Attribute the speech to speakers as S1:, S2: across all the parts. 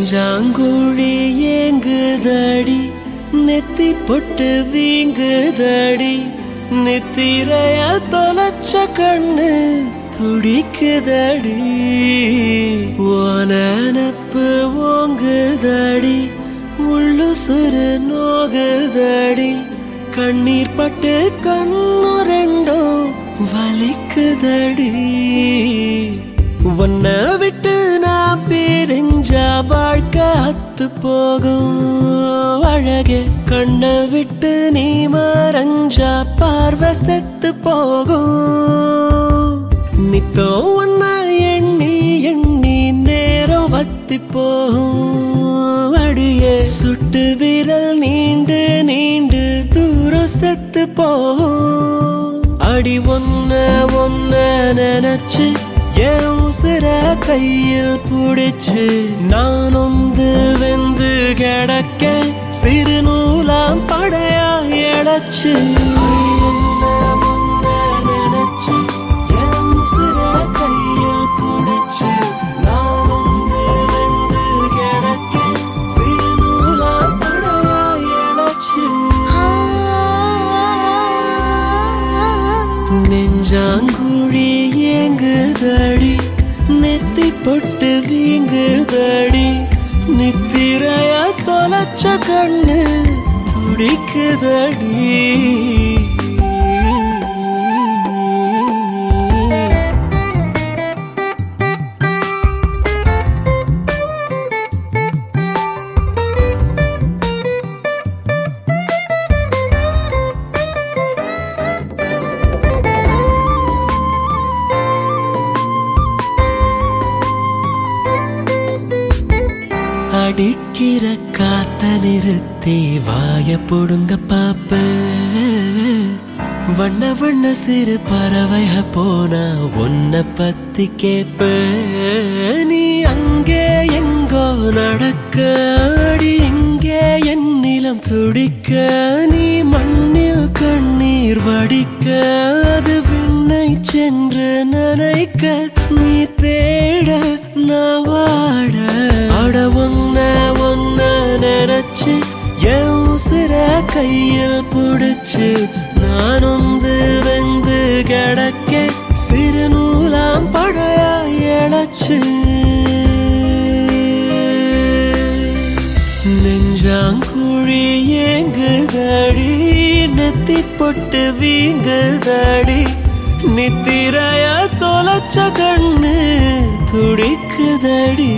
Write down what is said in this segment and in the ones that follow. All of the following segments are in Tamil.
S1: நெஞ்சாங்குழி ஏங்குதடி நெத்தி பொட்டு வீங்குதடி நித்திரைய தொலைச்ச கண்ணு துடிக்குதடி ஓனப்பு ஓங்குதடி உள்ளு சுரு நோகுதடி கண்ணீர் பட்டு கண்ணு ரெண்டும் வலிக்குதடி உன்னை விட்டு நான் பிரிஞ்சா வாழ்க்கை அத்து போகும் அழகே கண்ணை விட்டு நீ மறைஞ்சா பார்வை செத்து போகும் நித்தோ உன்னை எண்ணி எண்ணி நேரம் வத்தி போகும் அடியே சுட்டு விரல் நீண்டு நீண்டு தூரம் செத்து போகும் அடி ஒன்ன ஒன்ன நினைச்சு என் உசிர கையில் புடிச்சு நான் ஒந்து வெந்து கிடக்க சிறு நூலாம் படையா இழைச்சு அடி ஒன்ன ஒன்ன நினைச்சு என் உசிர கையில் புடிச்சு நான் ஒந்து வெந்து கிடக்க சிறு நூலாம் படையா இழைச்சு நெஞ்சாங்குழி ஏங்குதடி நெத்தி பொட்டு வீங்குதடி நித்திரைய தொலைச்ச கண்ணு துடிக்குதடி அடிக்கிற காத்த நிறுத்தி வாய புடுங்க பாப்ப வண்ண வண்ண சிறு பறவைய போனா உன்னை பத்தி கேப்ப நீ அங்கே எங்கோ நடக்க அடி இங்கே என் நிலம் துடிக்க நீ மண்ணில் கண்ணீர் வடிக்க அது விண்ணை சென்று நனைக்க நீ தேட நான் வாட அட ஒன்ன ஒன்ன நினைச்சு என் உசிர கையில் புடிச்சு நான் வந்து வெந்து கிடக்க சிறு நூலாம் படையா இழைச்சு நெஞ்சாங்குழி ஏங்குதடி நெத்தி பொட்டு வீங்குதடி நித்திரைய தொலைச்ச கண்ணு துடிக்குதடி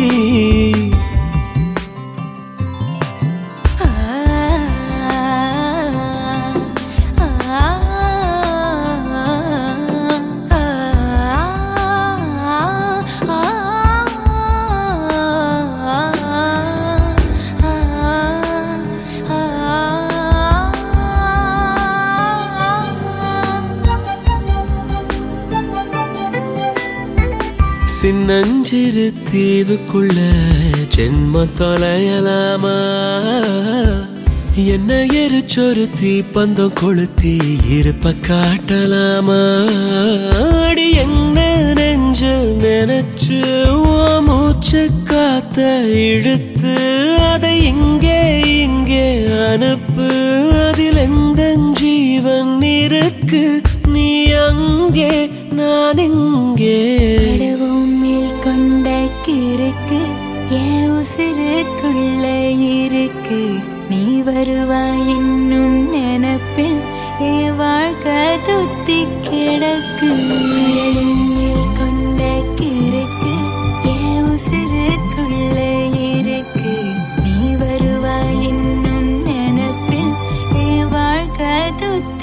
S1: சின்னஞ்சிறு தீவுக்குள்ள ஜென்ம தொலையலாமா என்ன எரிச்சொரு தீப்பந்தம் கொளுத்தி இருப்ப காட்டலாமா அடி என்ன நெஞ்சில் நினைச்சு ஓ மூச்சு காத்த இழுத்து அதை இங்கே இங்கே அனுப்பு அதில் எந்த ஜீவன் இருக்கு நீ அங்கே நான் இங்கே
S2: கடவும் மேல் கொண்ட கிறுக்கு என் உசிருக்குள்ள இருக்கு நீ வருவாய் என்னும் நினப்பில் என் வாழ்க்கை துத்தி கிடக்கு கடவும் மேல் கொண்ட கிறுக்கு என் உசிருக்குள்ள இருக்கு நீ வருவாய் என்னும் நினப்பில் என் வாழ்க்கை துத்தி